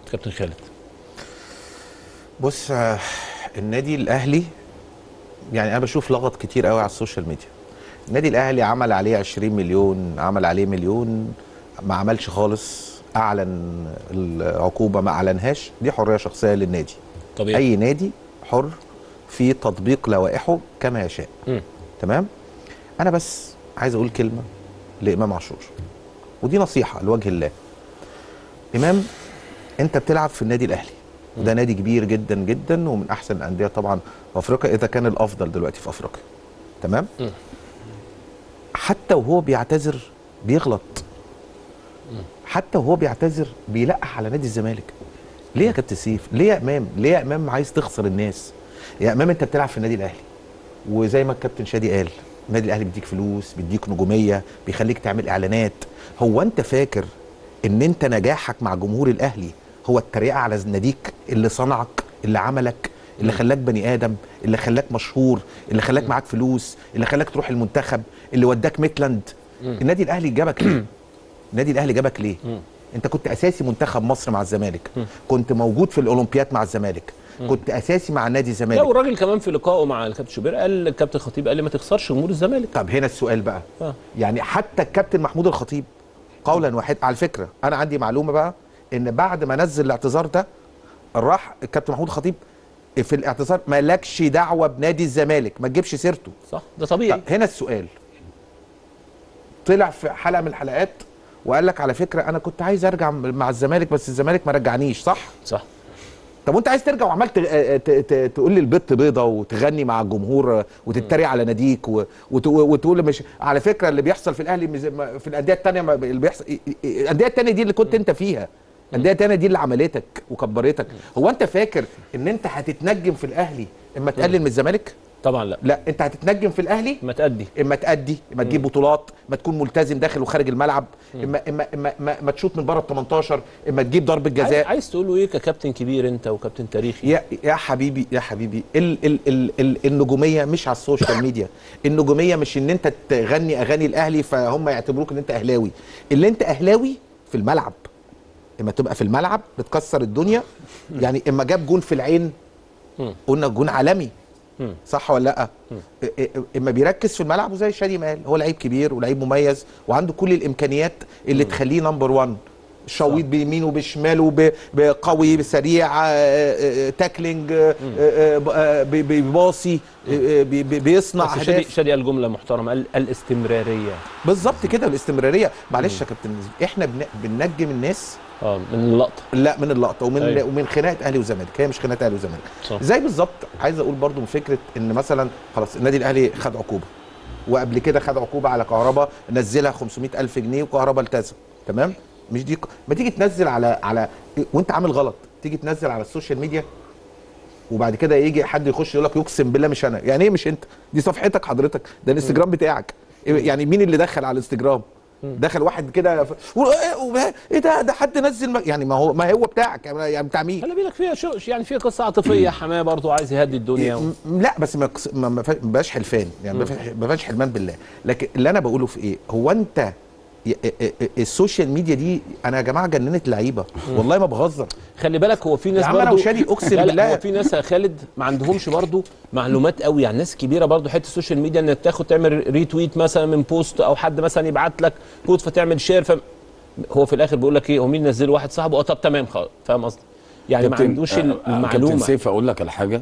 كابتن خالد بص آه، النادي الاهلي يعني انا بشوف لغط كتير قوي على السوشيال ميديا النادي الاهلي عمل عليه 20 مليون عمل عليه مليون ما عملش خالص اعلن العقوبه ما اعلنهاش دي حريه شخصيه للنادي طبيعي اي نادي حر في تطبيق لوائحه كما يشاء مم. تمام انا بس عايز اقول كلمه لامام عاشور ودي نصيحه لوجه الله امام انت بتلعب في النادي الاهلي وده نادي كبير جدا جدا ومن احسن الانديه طبعا في افريقيا اذا كان الافضل دلوقتي في افريقيا تمام مم. حتى وهو بيعتذر بيغلط حتى وهو بيعتذر بيلقح على نادي الزمالك ليه يا كابتن سيف ليه يا امام ليه يا امام عايز تخسر الناس يا امام انت بتلعب في النادي الاهلي وزي ما الكابتن شادي قال النادي الاهلي بيديك فلوس بيديك نجوميه بيخليك تعمل اعلانات هو انت فاكر ان انت نجاحك مع جمهور الاهلي هو التريقه على ناديك اللي صنعك اللي عملك اللي خلاك بني ادم اللي خلاك مشهور اللي خلاك معاك فلوس اللي خلاك تروح المنتخب اللي وداك ميتلاند النادي الاهلي جابك ليه النادي الاهلي جابك ليه انت كنت اساسي منتخب مصر مع الزمالك كنت موجود في الاولمبياد مع الزمالك كنت اساسي مع نادي لا الزمالك والراجل كمان في لقائه مع الكابتن شوبير قال الكابتن خطيب قال لي ما تخسرش جمهور الزمالك طب هنا السؤال بقى آه. يعني حتى الكابتن محمود الخطيب قولا واحد على فكره انا عندي معلومه بقى ان بعد ما نزل الاعتذار ده راح الكابتن محمود الخطيب في الاعتذار مالكش دعوه بنادي الزمالك ما تجيبش سيرته صح ده طبيعي طب هنا السؤال طلع في حلقه من الحلقات وقال لك على فكره انا كنت عايز ارجع مع الزمالك بس الزمالك ما رجعنيش صح صح طب وانت عايز ترجع وعمال ت- ت- ت- تقول لي البت بيضه وتغني مع الجمهور وتتريق على ناديك و- وت- وتقول مش على فكره اللي بيحصل في الاهلي مز- ما- في الانديه الثانيه اللي بيحصل الانديه الثانيه دي اللي كنت انت فيها الانديه الثانيه دي اللي عملتك وكبرتك هو انت فاكر ان انت هتتنجم في الاهلي اما تقلل من الزمالك طبعا لا لا انت هتتنجم في الاهلي ما تأدي اما تأدي اما تجيب بطولات اما تكون ملتزم داخل وخارج الملعب اما اما اما اما, اما تشوط من بره ال 18 اما تجيب ضربه عايز, جزاء عايز تقول له ايه ككابتن كبير انت وكابتن تاريخي يا يا حبيبي يا حبيبي ال ال ال ال النجوميه مش على السوشيال ميديا النجوميه مش ان انت تغني اغاني الاهلي فهم يعتبروك ان انت اهلاوي اللي انت اهلاوي في الملعب اما تبقى في الملعب بتكسر الدنيا يعني اما جاب جون في العين مم. قلنا جون عالمي مم. صح ولا لا إ- إ- اما بيركز في الملعب وزي شادي ما قال هو لعيب كبير ولعيب مميز وعنده كل الامكانيات اللي تخليه نمبر 1 شويط بيمينه بشماله ب- بقوي سريع آه، آه، تاكلينج آه، آه، آه، بي- بيباصي آه، بي- بي- بيصنع بس شادي اهداف شادي قال جمله محترمه قال الاستمراريه بالظبط كده الاستمراريه معلش يا كابتن احنا بن- بننجم الناس اه من اللقطه لا من اللقطه ومن أيوة. أيوة. ومن خناقه اهلي وزمالك هي مش خناقه اهلي وزمالك صح. زي بالظبط عايز اقول برضو من فكره ان مثلا خلاص النادي الاهلي خد عقوبه وقبل كده خد عقوبه على كهربا نزلها 500 الف جنيه وكهربا التزم تمام مش دي ق- ما تيجي تنزل على على وانت عامل غلط تيجي تنزل على السوشيال ميديا وبعد كده يجي حد يخش يقول لك يقسم بالله مش انا يعني ايه مش انت دي صفحتك حضرتك ده الانستجرام بتاعك يعني مين اللي دخل على الانستجرام دخل واحد كده ف... و- و- ايه ده ده حد نزل م... يعني ما هو ما هو بتاعك يعني بتاع مين خلي بالك فيها شو يعني فيها قصه عاطفيه حماه برضو عايز يهدي الدنيا و... م- لا بس ما يقص- ما ما فيهاش- ما بقاش حلفان يعني ما فيهاش- ما فيهاش حلمان بالله لكن اللي انا بقوله في ايه هو انت ي- ا- ا- السوشيال ميديا دي انا يا جماعه جننت لعيبه والله ما بهزر خلي بالك هو في ناس يا عم أنا برضو وشادي أقسم لا لا بالله. هو في ناس يا خالد ما عندهمش برضو معلومات قوي يعني ناس كبيره برضو حته السوشيال ميديا انك تاخد تعمل ريتويت مثلا من بوست او حد مثلا يبعت لك كود فتعمل شير ف هو في الاخر بيقول لك ايه هو مين نزله واحد صاحبه اه طب تمام خلاص فاهم قصدي يعني ما كابتن- عندوش آه، آه، كابتن المعلومه سيف اقول لك على حاجه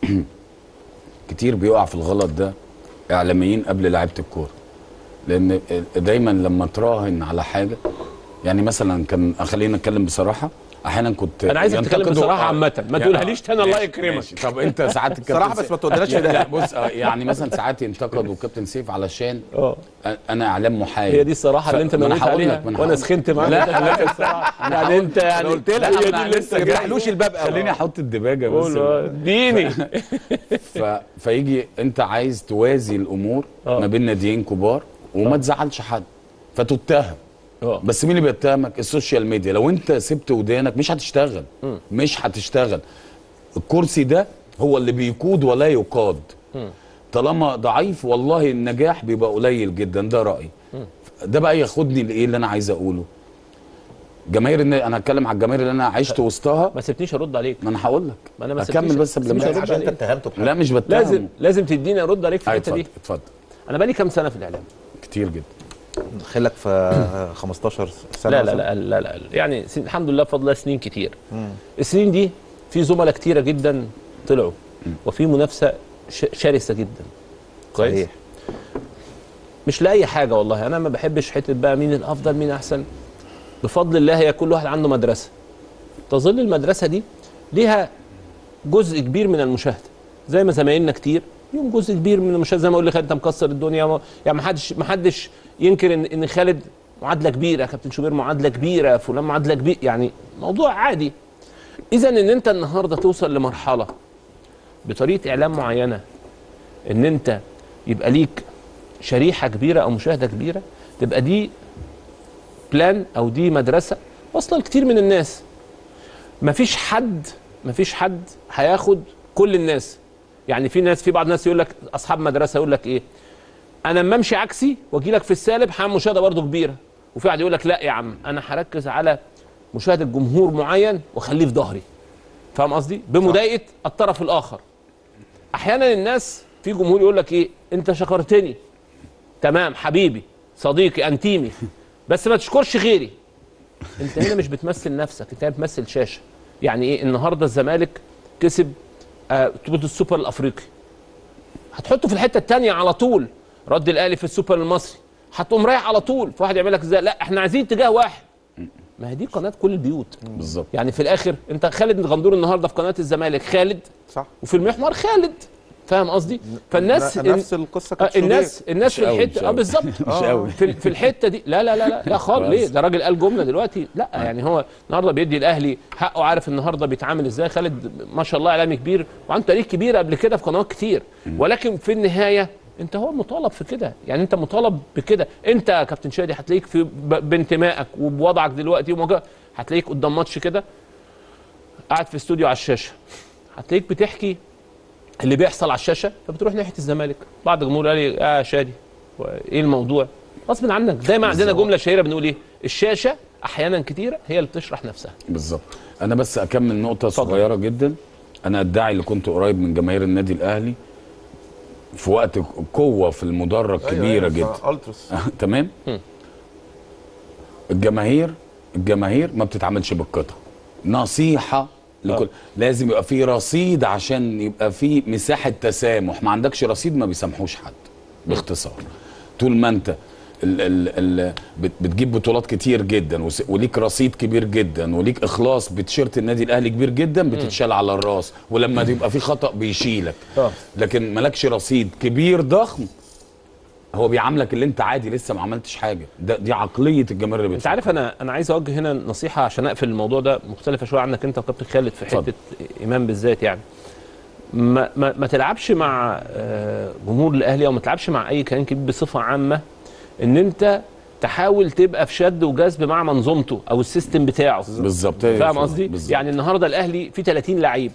كتير بيقع في الغلط ده اعلاميين قبل لعيبه الكوره لان دايما لما تراهن على حاجه يعني مثلا كان خلينا نتكلم بصراحه احيانا كنت انا عايزك تتكلم ينتقدوا- بصراحه آه، عامه ما يا- تقولهاليش تاني الله ماشي، يكرمك ماشي. طب انت ساعات الكابتن صراحة سيف- بس ما توديناش في ده. لا بص آه، يعني مثلا ساعات ينتقدوا كابتن سيف علشان اه انا اعلام محايد هي دي الصراحه اللي انت ف- ما أنا نويت هقول عليها لك، ما أنا وانا هقول- سخنت معاك لا، لا الصراحه يعني انت يعني قلت لك لا، هي هي دي دي لسه لسه ما يفتحلوش الباب قوي خليني احط الدباجه بس قول آه، اديني ف... فيجي انت عايز توازي الامور آه. ما بين ناديين كبار وما تزعلش حد فتتهم اه بس مين اللي بيتهمك السوشيال ميديا لو انت سبت ودانك مش هتشتغل مش هتشتغل الكرسي ده هو اللي بيقود ولا يقاد طالما ضعيف والله النجاح بيبقى قليل جدا ده رايي ده بقى ياخدني لايه اللي انا عايز اقوله جماهير الن- انا هتكلم على الجماهير اللي انا عشت وسطها ما سبتنيش ارد عليك ما انا هقول لك ما أنا ما اكمل سبتنيش- بس قبل سبتنيش ما أرد عشان انت عليك. اتهمته بحاجه لا مش بتهم لازم لازم تديني ارد عليك في أيوة، الحته دي اتفضل اتفضل انا بقالي كام سنه في الاعلام كتير جدا دخلك في 15 سنه لا لا مثلاً. لا لا لا يعني سن- الحمد لله بفضل الله سنين كتير السنين دي في زملاء كتيره جدا طلعوا وفي منافسه ش- شرسه جدا كويس صحيح مش لاي حاجه والله انا ما بحبش حته بقى مين الافضل مين احسن بفضل الله هي كل واحد عنده مدرسه تظل المدرسه دي ليها جزء كبير من المشاهده زي ما زمايلنا كتير ليهم جزء كبير من المشاهده زي ما اقول لك انت مكسر الدنيا ما- يعني ما حدش ما حدش ينكر ان ان خالد معادله كبيره كابتن شوبير معادله كبيره فلان معادله كبيره يعني موضوع عادي اذا ان انت النهارده توصل لمرحله بطريقه اعلام معينه ان انت يبقى ليك شريحه كبيره او مشاهده كبيره تبقى دي بلان او دي مدرسه واصله لكتير من الناس مفيش حد مفيش حد هياخد كل الناس يعني في ناس في بعض الناس يقول لك اصحاب مدرسه يقول لك ايه انا اما امشي عكسي واجي لك في السالب هعمل مشاهده برضه كبيره وفي واحد يقول لك لا يا عم انا هركز على مشاهده جمهور معين واخليه في ظهري فاهم قصدي بمضايقه الطرف الاخر احيانا الناس في جمهور يقول لك ايه انت شكرتني تمام حبيبي صديقي انتيمي بس ما تشكرش غيري انت هنا مش بتمثل نفسك انت هنا بتمثل شاشه يعني ايه النهارده الزمالك كسب آه، بطوله السوبر الافريقي هتحطه في الحته الثانيه على طول رد الاهلي في السوبر المصري هتقوم رايح على طول في واحد يعمل لك ازاي لا احنا عايزين اتجاه واحد ما هي دي قناه كل البيوت بالظبط يعني في الاخر انت خالد الغندور النهارده في قناه الزمالك خالد صح وفي المحور خالد فاهم قصدي فالناس ن- نفس القصه آه، كانت الناس الناس مش في قوي، مش الحته اه قوي. بالظبط مش قوي. في في الحته دي لا لا لا لا لا خالص ليه ده راجل قال جمله دلوقتي لا يعني هو النهارده بيدي الاهلي حقه عارف النهارده بيتعامل ازاي خالد ما شاء الله اعلامي كبير وعنده تاريخ كبير قبل كده في قنوات كتير ولكن في النهايه انت هو مطالب في كده يعني انت مطالب بكده انت يا كابتن شادي هتلاقيك في ب- بانتمائك وبوضعك دلوقتي وموجه- هتلاقيك قدام ماتش كده قاعد في استوديو على الشاشه هتلاقيك بتحكي اللي بيحصل على الشاشه فبتروح ناحيه الزمالك بعض الجمهور قال لي يا شادي هو ايه الموضوع غصب عنك دايما عندنا جمله شهيره بنقول ايه الشاشه احيانا كتيره هي اللي بتشرح نفسها بالظبط انا بس اكمل نقطه صغيره جدا انا ادعي اللي كنت قريب من جماهير النادي الاهلي في وقت قوه في المدرج كبيره جدا التروس تمام الجماهير الجماهير ما بتتعاملش بالقطع نصيحه لكل لازم يبقى في رصيد عشان يبقى في مساحه تسامح ما عندكش رصيد ما بيسامحوش حد باختصار طول ما انت ال ال ال بت- بتجيب بطولات كتير جدا وس- وليك رصيد كبير جدا وليك اخلاص بتشيرت النادي الاهلي كبير جدا بتتشال على الراس ولما يبقى في خطا بيشيلك آه. لكن مالكش رصيد كبير ضخم هو بيعاملك اللي انت عادي لسه ما عملتش حاجه ده دي عقليه الجماهير اللي انت بتفكر. عارف انا انا عايز اوجه هنا نصيحه عشان اقفل الموضوع ده مختلفه شويه عنك انت وكابتن خالد في اتفضل. حته ايمان بالذات يعني ما ما, ما تلعبش مع آه، جمهور الاهلي او ما تلعبش مع اي كيان كبير بصفه عامه ان انت تحاول تبقى في شد وجذب مع منظومته او السيستم بتاعه بالظبط فاهم قصدي؟ بالظبط. يعني النهارده الاهلي فيه 30 لعيب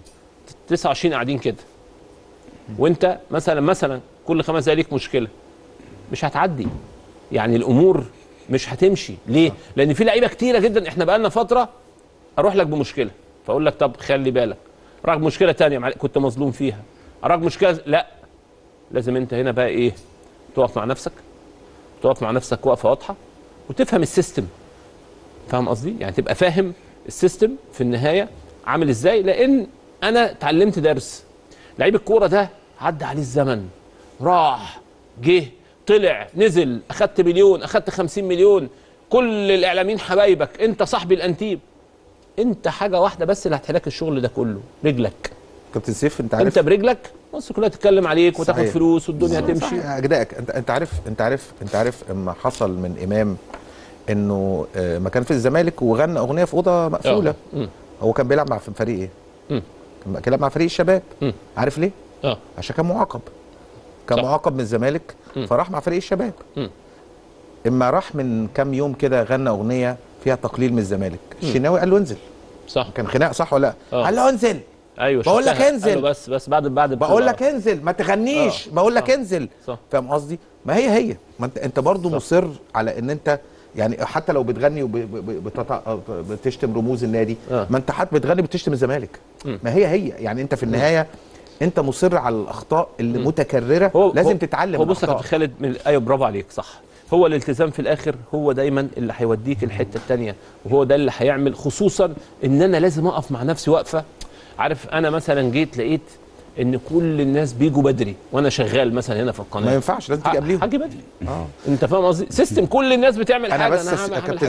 29 قاعدين كده وانت مثلا مثلا كل خمس دقايق ليك مشكله مش هتعدي يعني الامور مش هتمشي ليه؟ لان في لعيبه كتيره جدا احنا بقالنا فتره اروح لك بمشكله فاقول لك طب خلي بالك راك مشكله تانية معل- كنت مظلوم فيها راك مشكله لا لازم انت هنا بقى ايه تقف مع نفسك تقف مع نفسك وقفه واضحه وتفهم السيستم فاهم قصدي يعني تبقى فاهم السيستم في النهايه عامل ازاي لان انا اتعلمت درس لعيب الكوره ده عدى عليه الزمن راح جه طلع نزل اخدت مليون اخدت خمسين مليون كل الاعلاميين حبايبك انت صاحبي الانتيب انت حاجه واحده بس اللي هتحلك الشغل ده كله رجلك كابتن سيف انت عارف انت برجلك مصر كلها تتكلم عليك وتاخد صحيح. فلوس والدنيا هتمشي صحيح، اجدائك انت انت عارف انت عارف انت عارف اما حصل من امام انه آه، ما كان في الزمالك وغنى اغنيه في اوضه مقفوله اه مم. هو كان بيلعب مع في فريق ايه؟ مم. كان بيلعب مع فريق الشباب مم. عارف ليه؟ اه عشان كان معاقب كان صح. معاقب من الزمالك مم. فراح مع فريق الشباب مم. اما راح من كام يوم كده غنى اغنيه فيها تقليل من الزمالك الشناوي قال له انزل صح كان خناق صح ولا لا؟ اه. قال له انزل ايوه بقول لك شفتها. انزل. قال له بس بس بعد بعد بقول البطولة. لك انزل ما تغنيش اه. بقول لك صح. انزل صح فاهم قصدي ما هي هي ما انت انت برضه صح. مصر على ان انت يعني حتى لو بتغني وبتشتم رموز النادي آه. ما انت حتى بتغني بتشتم الزمالك ما هي هي يعني انت في النهايه انت مصر على الاخطاء اللي متكرره هو لازم هو- تتعلم هو من بص يا كابتن أخطائك. خالد من ايوه برافو عليك صح هو الالتزام في الاخر هو دايما اللي هيوديك الحته الثانيه وهو ده اللي هيعمل خصوصا ان انا لازم اقف مع نفسي واقفه عارف انا مثلا جيت لقيت ان كل الناس بيجوا بدري وانا شغال مثلا هنا في القناه ما ينفعش لازم تيجي قبليهم هاجي بدري اه انت فاهم قصدي سيستم كل الناس بتعمل انا حاجه بس انا يا هعمل كابتن حاجة